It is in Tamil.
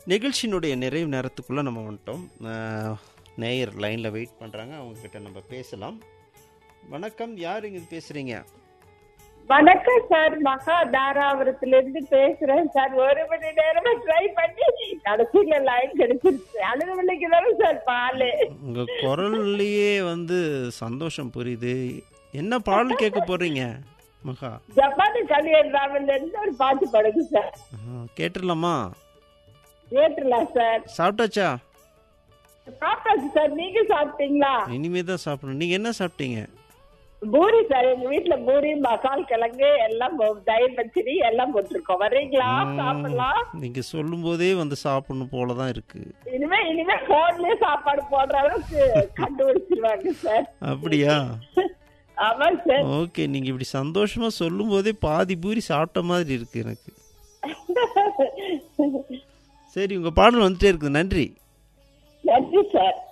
நிகழ்ச்சியினுடைய நிறைவு நேரத்துக்குள்ளே நம்ம வந்துட்டோம் அஹ், நேயர் லைனில் வெயிட் பண்ணுறாங்க அவங்கக்கிட்ட நம்ம பேசலாம் வணக்கம் யார் இங்கே பேசுகிறீங்க வணக்கம் சார் மகா தாராபுரத்துல இருந்து பேசுறேன் சார் ஒரு மணி நேரமா ட்ரை பண்ணி கடைசியில லைன் கிடைச்சிருச்சு அழுதவள்ளிக்கு தானே சார் பாலு உங்கள் குரல்லையே வந்து சந்தோஷம் புரியுது என்ன பாடல் கேட்க போகிறீங்க மகா ஜப்பானு கல்யாண் ராமன்ல இருந்து ஒரு பாட்டு படுங்க சார் அஹ், கேட்டுடலாமா கேட்டுலாம் சார் சாப்பிட்டாச்சா சாப்பிட்டாச்சு சார் நீங்க சாப்பிட்டீங்களா இனிமே தான் சாப்பிடணும் நீங்கள் என்ன சாப்பிட்டீங்க பூரி சார் எங்க வீட்டுல பூரி மசால் கிழங்கு எல்லாம் போ- தயிர் பச்சடி எல்லாம் போட்டிருக்கோம் வர்றீங்களா சாப்பிடலாம் நீங்கள் சொல்லும்போதே வந்து சாப்பிடணும் போல தான் இருக்குது இனிமே இனிமே போன்லயே சாப்பாடு போடுற அளவுக்கு கண்டுபிடிச்சிருவாங்க சார் அப்படியா ஆமா சார் ஓகே நீங்கள் இப்படி சந்தோஷமாக சொல்லும்போதே பாதி பூரி சாப்பிட்ட மாதிரி இருக்குது எனக்கு சரி உங்கள் பாடல் வந்துட்டே இருக்குது நன்றி நன்றி சார்